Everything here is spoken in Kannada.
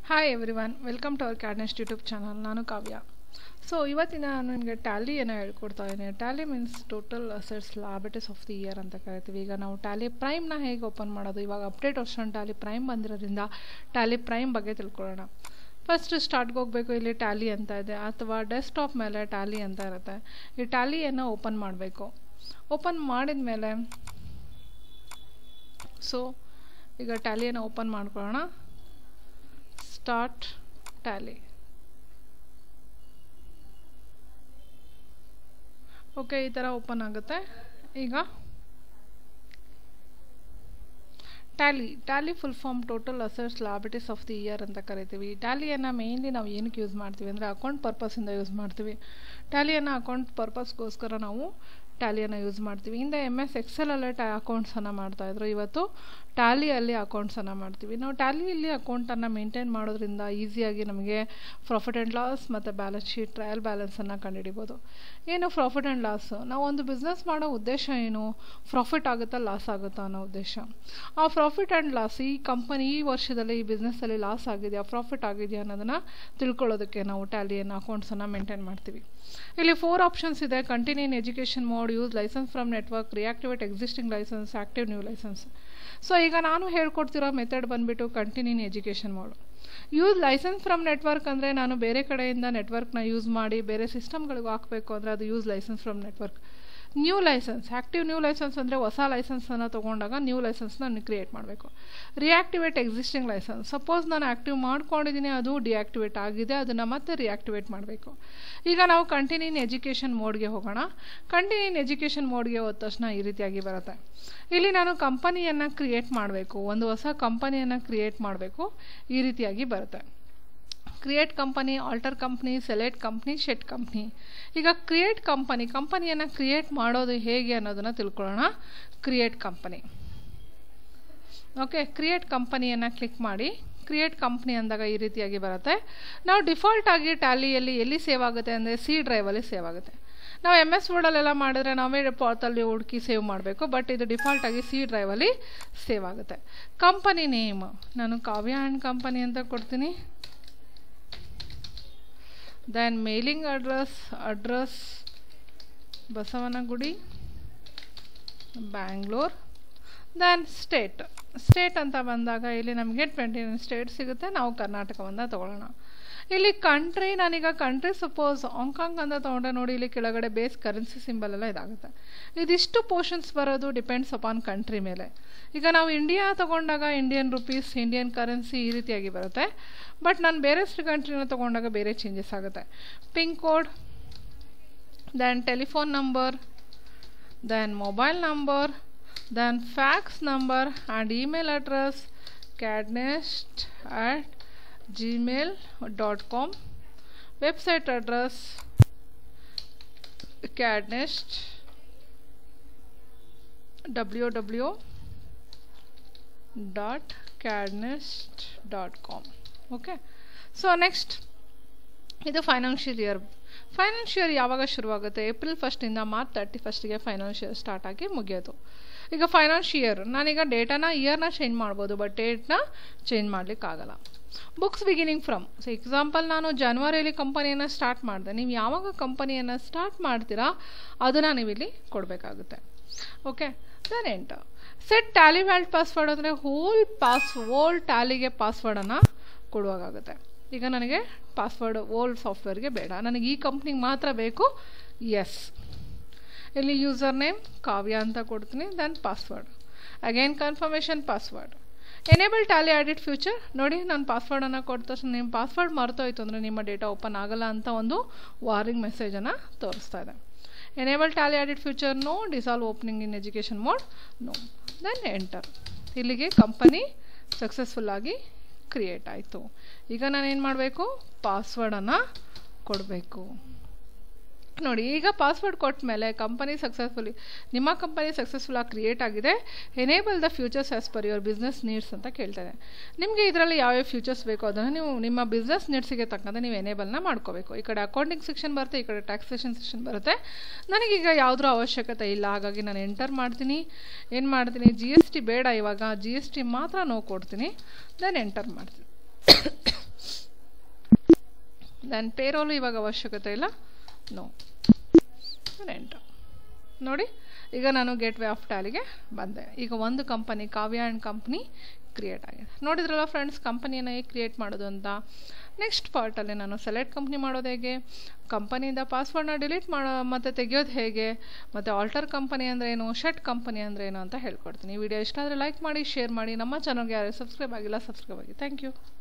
hi everyone welcome to our Cadnest YouTube channel ನಾನು ಕಾವ್ಯ ಸೊ ಇವತ್ತಿನ ನಾನು ನಿಮಗೆ ಟ್ಯಾಲಿಯನ್ನು ಹೇಳ್ಕೊಡ್ತಾ ಇದ್ದೀನಿ Tally means total assets liabilities of the year ಅಂತ ಕರಿತೀವಿ ಈಗ ನಾವು ಟ್ಯಾಲಿ ಪ್ರೈಮ್ನ ಹೇಗೆ ಓಪನ್ ಮಾಡೋದು ಇವಾಗ ಅಪ್ಡೇಟ್ ವರ್ಷನ್ ಟ್ಯಾಲಿ ಪ್ರೈಮ್ ಬಂದಿರೋದ್ರಿಂದ ಟ್ಯಾಲಿ ಪ್ರೈಮ್ ಬಗ್ಗೆ ತಿಳ್ಕೊಳ್ಳೋಣ ಫಸ್ಟ್ ಸ್ಟಾರ್ಟ್ಗೆ ಹೋಗಬೇಕು ಇಲ್ಲಿ ಟ್ಯಾಲಿ ಅಂತ ಇದೆ ಅಥವಾ ಡೆಸ್ಕ್ಟಾಪ್ ಮೇಲೆ ಟ್ಯಾಲಿ ಅಂತ ಇರುತ್ತೆ ಈ ಟ್ಯಾಲಿಯನ್ನು ಓಪನ್ ಮಾಡಬೇಕು ಓಪನ್ ಮಾಡಿದ ಮೇಲೆ ಸೊ ಈಗ ಟ್ಯಾಲಿಯನ್ನು ಓಪನ್ ಮಾಡ್ಕೊಳ್ಳೋಣ ಸ್ಟಾರ್ಟ್ ಟ್ಯಾಲಿ ಓಕೆ ಈ ಥರ ಓಪನ್ ಆಗುತ್ತೆ ಈಗ Tally Tally full form total assets liabilities of the year ಅಂತ ಕರಿತೀವಿ ಟ್ಯಾಲಿಯನ್ನು ಮೇಯ್ನ್ಲಿ ನಾವು ಏನಕ್ಕೆ ಯೂಸ್ ಮಾಡ್ತೀವಿ ಅಂದರೆ ಅಕೌಂಟ್ ಪರ್ಪಸಿಂದ ಯೂಸ್ ಮಾಡ್ತೀವಿ ಟ್ಯಾಲಿಯನ್ನು ಅಕೌಂಟ್ ಪರ್ಪಸ್ಗೋಸ್ಕರ ನಾವು ಟ್ಯಾಲಿಯನ್ನು ಯೂಸ್ ಮಾಡ್ತೀವಿ ಹಿಂದೆ ಎಮ್ ಎಸ್ ಎಕ್ಸೆಲಲ್ಲೇ ಟ್ಯಾ ಅಕೌಂಟ್ಸನ್ನು ಮಾಡ್ತಾಯಿದ್ರು ಇವತ್ತು ಟ್ಯಾಲಿಯಲ್ಲಿ ಅಕೌಂಟ್ಸನ್ನು ಮಾಡ್ತೀವಿ ನಾವು ಟ್ಯಾಲಿಯಲ್ಲಿ ಅಕೌಂಟನ್ನು ಮೇಂಟೈನ್ ಮಾಡೋದ್ರಿಂದ ಈಸಿಯಾಗಿ ನಮಗೆ ಪ್ರಾಫಿಟ್ ಆ್ಯಂಡ್ ಲಾಸ್ ಮತ್ತು ಬ್ಯಾಲೆನ್ಸ್ ಶೀಟ್ ಟ್ರಯಲ್ ಬ್ಯಾಲೆನ್ಸನ್ನು ಕಂಡುಹಿಡಿಬೋದು ಏನು ಪ್ರಾಫಿಟ್ ಆ್ಯಂಡ್ ಲಾಸ್ ನಾವು ಒಂದು ಬಿಸ್ನೆಸ್ ಮಾಡೋ ಉದ್ದೇಶ ಏನು ಪ್ರಾಫಿಟ್ ಆಗುತ್ತಾ ಲಾಸ್ ಆಗುತ್ತಾ ಅನ್ನೋ ಉದ್ದೇಶ ಆ ಪ್ರಾಫಿಟ್ ಆ್ಯಂಡ್ ಲಾಸ್ ಈ ಕಂಪನಿ ಈ ವರ್ಷದಲ್ಲಿ ಈ ಬಿಸ್ನೆಸ್ಸಲ್ಲಿ ಲಾಸ್ ಆಗಿದೆಯಾ ಪ್ರಾಫಿಟ್ ಆಗಿದೆಯಾ ಅನ್ನೋದನ್ನು ತಿಳ್ಕೊಳ್ಳೋದಕ್ಕೆ ನಾವು ಟ್ಯಾಲಿಯನ್ನು ಅಕೌಂಟ್ಸನ್ನು ಮೇಂಟೈನ್ ಮಾಡ್ತೀವಿ ಇಲ್ಲಿ ಫೋರ್ ಆಪ್ಷನ್ಸ್ ಇದೆ continue in education mode use license from network reactivate existing license active new license so ಈಗ ನಾನು ಹೇಳ್ಕೊಡ್ತಿರೋ ಮೆಥಡ್ ಬಂದುಬಿಟ್ಟು continue in education mode use license from network ಅಂದರೆ ನಾನು ಬೇರೆ ಕಡೆಯಿಂದ ನೆಟ್ವರ್ಕ್ನ ಯೂಸ್ ಮಾಡಿ ಬೇರೆ ಸಿಸ್ಟಮ್ಗಳಿಗೆ ಹಾಕಬೇಕು ಅಂದರೆ ಅದು use license from network new license active new license ಅಂದರೆ ಹೊಸ ಲೈಸೆನ್ಸನ್ನು ತೊಗೊಂಡಾಗ ನ್ಯೂ ಲೈಸೆನ್ಸ್ನ ಕ್ರಿಯೇಟ್ ಮಾಡಬೇಕು ರಿಯಾಕ್ಟಿವೇಟ್ ಎಕ್ಸಿಸ್ಟಿಂಗ್ ಲೈಸೆನ್ಸ್ ಸಪೋಸ್ ನಾನು ಆ್ಯಕ್ಟಿವ್ ಮಾಡ್ಕೊಂಡಿದ್ದೀನಿ ಅದು ಡಿಆಕ್ಟಿವೇಟ್ ಆಗಿದೆ ಅದನ್ನು ಮತ್ತೆ ರಿಯಾಕ್ಟಿವೇಟ್ ಮಾಡಬೇಕು ಈಗ ನಾವು ಕಂಟಿನ್ಯೂ ಇನ್ ಎಜುಕೇಷನ್ ಮೋಡ್ಗೆ ಹೋಗೋಣ ಕಂಟಿನ್ಯೂ ಇನ್ ಎಜುಕೇಷನ್ ಮೋಡ್ಗೆ ಹೋದ ತಕ್ಷಣ ಈ ರೀತಿಯಾಗಿ ಬರುತ್ತೆ ಇಲ್ಲಿ ನಾನು ಕಂಪನಿಯನ್ನು ಕ್ರಿಯೇಟ್ ಮಾಡಬೇಕು ಒಂದು ಹೊಸ ಕಂಪನಿಯನ್ನು ಕ್ರಿಯೇಟ್ ಮಾಡಬೇಕು ಈ ರೀತಿಯಾಗಿ ಬರುತ್ತೆ create company alter company select company shut company ಈಗ ಕ್ರಿಯೇಟ್ ಕಂಪನಿ ಕಂಪನಿಯನ್ನು ಕ್ರಿಯೇಟ್ ಮಾಡೋದು ಹೇಗೆ ಅನ್ನೋದನ್ನು ತಿಳ್ಕೊಳ್ಳೋಣ ಕ್ರಿಯೇಟ್ ಕಂಪನಿ ಓಕೆ ಕ್ರಿಯೇಟ್ ಕಂಪನಿಯನ್ನು ಕ್ಲಿಕ್ ಮಾಡಿ ಕ್ರಿಯೇಟ್ ಕಂಪ್ನಿ ಅಂದಾಗ ಈ ರೀತಿಯಾಗಿ ಬರುತ್ತೆ ನಾವು ಡಿಫಾಲ್ಟ್ ಆಗಿ ಟ್ಯಾಲಿಯಲ್ಲಿ ಎಲ್ಲಿ ಸೇವ್ ಆಗುತ್ತೆ ಅಂದರೆ ಸಿ ಡ್ರೈವಲ್ಲಿ ಸೇವ್ ಆಗುತ್ತೆ ನಾವು ಎಮ್ ಎಸ್ ವರ್ಡಲ್ಲೆಲ್ಲ ಮಾಡಿದ್ರೆ ನಾವೇ ಪಾತಲ್ಲಿ ಹುಡುಕಿ ಸೇವ್ ಮಾಡಬೇಕು ಬಟ್ ಇದು ಡಿಫಾಲ್ಟಾಗಿ ಸಿ ಡ್ರೈವಲ್ಲಿ ಸೇವ್ ಆಗುತ್ತೆ ಕಂಪನಿ ನೇಮ್ ನಾನು ಕಾವ್ಯ ಆ್ಯಂಡ್ ಕಂಪನಿ ಅಂತ ಕೊಡ್ತೀನಿ then mailing address address Basavanagudi Bangalore then state state ಅಂತ ಬಂದಾಗ ಇಲ್ಲಿ ನಮಗೆ ಟ್ವೆಂಟಿ ನೈನ್ ಸ್ಟೇಟ್ ಸಿಗುತ್ತೆ ನಾವು ಕರ್ನಾಟಕವನ್ನು ತೊಗೊಳ್ಳೋಣ ಇಲ್ಲಿ ಕಂಟ್ರಿ ನಾನೀಗ ಕಂಟ್ರಿ ಸಪೋಸ್ ಹಾಂಗ್ಕಾಂಗ್ ಅಂತ ತೊಗೊಂಡ್ರೆ ನೋಡಿ ಇಲ್ಲಿ ಕೆಳಗಡೆ ಬೇಸ್ ಕರೆನ್ಸಿ ಸಿಂಬಲ್ ಎಲ್ಲ ಇದಾಗುತ್ತೆ ಇದಿಷ್ಟು ಪೋರ್ಷನ್ಸ್ ಬರೋದು ಡಿಪೆಂಡ್ಸ್ ಅಪಾನ್ ಕಂಟ್ರಿ ಮೇಲೆ ಈಗ ನಾವು ಇಂಡಿಯಾ ತೊಗೊಂಡಾಗ ಇಂಡಿಯನ್ ರುಪೀಸ್ ಇಂಡಿಯನ್ ಕರೆನ್ಸಿ ಈ ರೀತಿಯಾಗಿ ಬರುತ್ತೆ ಬಟ್ ನಾನು ಬೇರೆ ಕಂಟ್ರಿನ ತೊಗೊಂಡಾಗ ಬೇರೆ ಚೇಂಜಸ್ ಆಗುತ್ತೆ pin code then telephone number then mobile number then fax number and email address cadnest at gmail.com website address cadnest www.cadnest.com okay so next ಇದು ಫೈನಾನ್ಷಿಯಲ್ ಇಯರ್ ಫೈನಾನ್ಷಿಯಲ್ ಯಾವಾಗ ಶುರುವಾಗುತ್ತೆ ಏಪ್ರಿಲ್ ಫಸ್ಟಿಂದ ಮಾರ್ಚ್ ತರ್ಟಿ ಫಸ್ಟಿಗೆ ಫೈನಾನ್ಷಿಯಲ್ ಸ್ಟಾರ್ಟ್ ಆಗಿ ಮುಗಿಯೋದು ಈಗ ಫೈನಾನ್ಷಿಯರ್ ನಾನೀಗ ಡೇಟಾನ ಇಯರ್ನ ಚೇಂಜ್ ಮಾಡ್ಬೋದು ಬಟ್ ಡೇಟ್ನ ಚೇಂಜ್ ಮಾಡಲಿಕ್ಕಾಗಲ್ಲ books beginning from so example ನಾನು ಜನವರಿಯಲ್ಲಿ ಕಂಪನಿಯನ್ನು ಸ್ಟಾರ್ಟ್ ಮಾಡಿದೆ ನೀವು ಯಾವಾಗ ಕಂಪನಿಯನ್ನು ಸ್ಟಾರ್ಟ್ ಮಾಡ್ತೀರಾ ಅದನ್ನು ನೀವಿಲ್ಲಿ ಕೊಡಬೇಕಾಗುತ್ತೆ ಓಕೆ ದೆನ್ ಎಂಟ ಸೆಟ್ ಟ್ಯಾಲಿ ವ್ಯಾಲ್ಡ್ ಪಾಸ್ವರ್ಡ್ ಅಂದರೆ ಹೋಲ್ ಪಾಸ್ ಓಲ್ ಟ್ಯಾಲಿಗೆ ಪಾಸ್ವರ್ಡನ್ನು ಕೊಡುವಾಗುತ್ತೆ ಈಗ ನನಗೆ ಪಾಸ್ವರ್ಡ್ ಓಲ್ಡ್ ಸಾಫ್ಟ್ವೇರ್ಗೆ ಬೇಡ ನನಗೆ ಈ ಕಂಪ್ನಿಗೆ ಮಾತ್ರ ಬೇಕು ಎಸ್ ಇಲ್ಲಿ ಯೂಸರ್ ನೇಮ್ ಕಾವ್ಯ ಅಂತ ಕೊಡ್ತೀನಿ then password again confirmation password enable Tally audit feature ನೋಡಿ ನಾನು ಪಾಸ್ವರ್ಡನ್ನು ಕೊಟ್ಟ ತಕ್ಷಣ ನಿಮ್ಮ ಪಾಸ್ವರ್ಡ್ ಮರ್ತೋಯ್ತು ಅಂದರೆ ನಿಮ್ಮ ಡೇಟಾ ಓಪನ್ ಆಗಲ್ಲ ಅಂತ ಒಂದು ವಾರ್ನಿಂಗ್ ಮೆಸೇಜನ್ನು ತೋರಿಸ್ತಾ ಇದೆ enable Tally audit feature no disallow opening in education mode no then enter ಇಲ್ಲಿಗೆ ಕಂಪನಿ ಸಕ್ಸಸ್ಫುಲ್ಲಾಗಿ ಕ್ರಿಯೇಟ್ ಆಯಿತು ಈಗ ನಾನೇನು ಮಾಡಬೇಕು ಪಾಸ್ವರ್ಡನ್ನು ಕೊಡಬೇಕು ನೋಡಿ ಈಗ ಪಾಸ್ವರ್ಡ್ ಕೊಟ್ಟ ಮೇಲೆ ಕಂಪನಿ ಸಕ್ಸಸ್ಫುಲಿ ನಿಮ್ಮ ಕಂಪನಿ ಸಕ್ಸಸ್ಫುಲ್ಲಾಗಿ ಕ್ರಿಯೇಟ್ ಆಗಿದೆ enable the features as per your business needs ಅಂತ ಕೇಳ್ತಾರೆ ನಿಮಗೆ ಇದರಲ್ಲಿ ಯಾವ್ಯಾವ ಫ್ಯೂಚರ್ಸ್ ಬೇಕೋ ಅದನ್ನು ನೀವು ನಿಮ್ಮ ಬಿಸ್ನೆಸ್ ನೀಡ್ಸಿಗೆ ತಕ್ಕಂತೆ ನೀವು ಎನೇಬಲ್ನ ಮಾಡ್ಕೋಬೇಕು ಈ ಕಡೆ ಅಕೌಂಟಿಂಗ್ ಸೆಕ್ಷನ್ ಬರುತ್ತೆ ಈ ಕಡೆ ಟ್ಯಾಕ್ಸೇಷನ್ ಸೆಕ್ಷನ್ ಬರುತ್ತೆ ನನಗೀಗ ಯಾವುದ್ರ ಅವಶ್ಯಕತೆ ಇಲ್ಲ ಹಾಗಾಗಿ ನಾನು ಎಂಟರ್ ಮಾಡ್ತೀನಿ ಏನು ಮಾಡ್ತೀನಿ ಜಿ ಎಸ್ ಟಿ ಬೇಡ ಇವಾಗ ಜಿ ಎಸ್ ಟಿ ಮಾತ್ರ ನೋ ಕೊಡ್ತೀನಿ ದೆನ್ ಎಂಟರ್ ಮಾಡ್ತೀನಿ ದೆನ್ ಪೇರೋಲು ಇವಾಗ ಅವಶ್ಯಕತೆ ಇಲ್ಲ ನೋ ರೆಂಟ್ ನೋಡಿ ಈಗ ನಾನು ಗೇಟ್ ವೇ ಆಫ್ ಟ್ಯಾಲಿಗೆ ಬಂದೆ ಈಗ ಒಂದು company Kavya and company create ಆಗಿದೆ ನೋಡಿದ್ರಲ್ಲ ಫ್ರೆಂಡ್ಸ್ ಕಂಪನಿಯನ್ನು ಹೇಗೆ ಕ್ರಿಯೇಟ್ ಮಾಡೋದು ಅಂತ ನೆಕ್ಸ್ಟ್ ಪಾರ್ಟಲ್ಲಿ ನಾನು ಸೆಲೆಕ್ಟ್ ಕಂಪ್ನಿ ಮಾಡೋದು ಹೇಗೆ ಕಂಪನಿಯಿಂದ ಪಾಸ್ವರ್ಡ್ನ ಡಿಲೀಟ್ ಮಾಡೋ ಮತ್ತು ತೆಗೆಯೋದು ಹೇಗೆ ಮತ್ತು ಆಲ್ಟರ್ ಕಂಪನಿ ಅಂದರೆ ಏನು ಶೆಟ್ ಕಂಪನಿ ಅಂದರೆ ಏನು ಅಂತ ಹೇಳ್ಕೊಡ್ತೀನಿ ಈ ವಿಡಿಯೋ ಇಷ್ಟ ಆದರೆ ಲೈಕ್ ಮಾಡಿ ಶೇರ್ ಮಾಡಿ ನಮ್ಮ ಚಾನಲ್ಗೆ ಯಾರು ಸಬ್ಸ್ಕ್ರೈಬ್ ಆಗಿಲ್ಲ ಸಬ್ಸ್ಕ್ರೈಬ್ ಆಗಿ ಥ್ಯಾಂಕ್ ಯು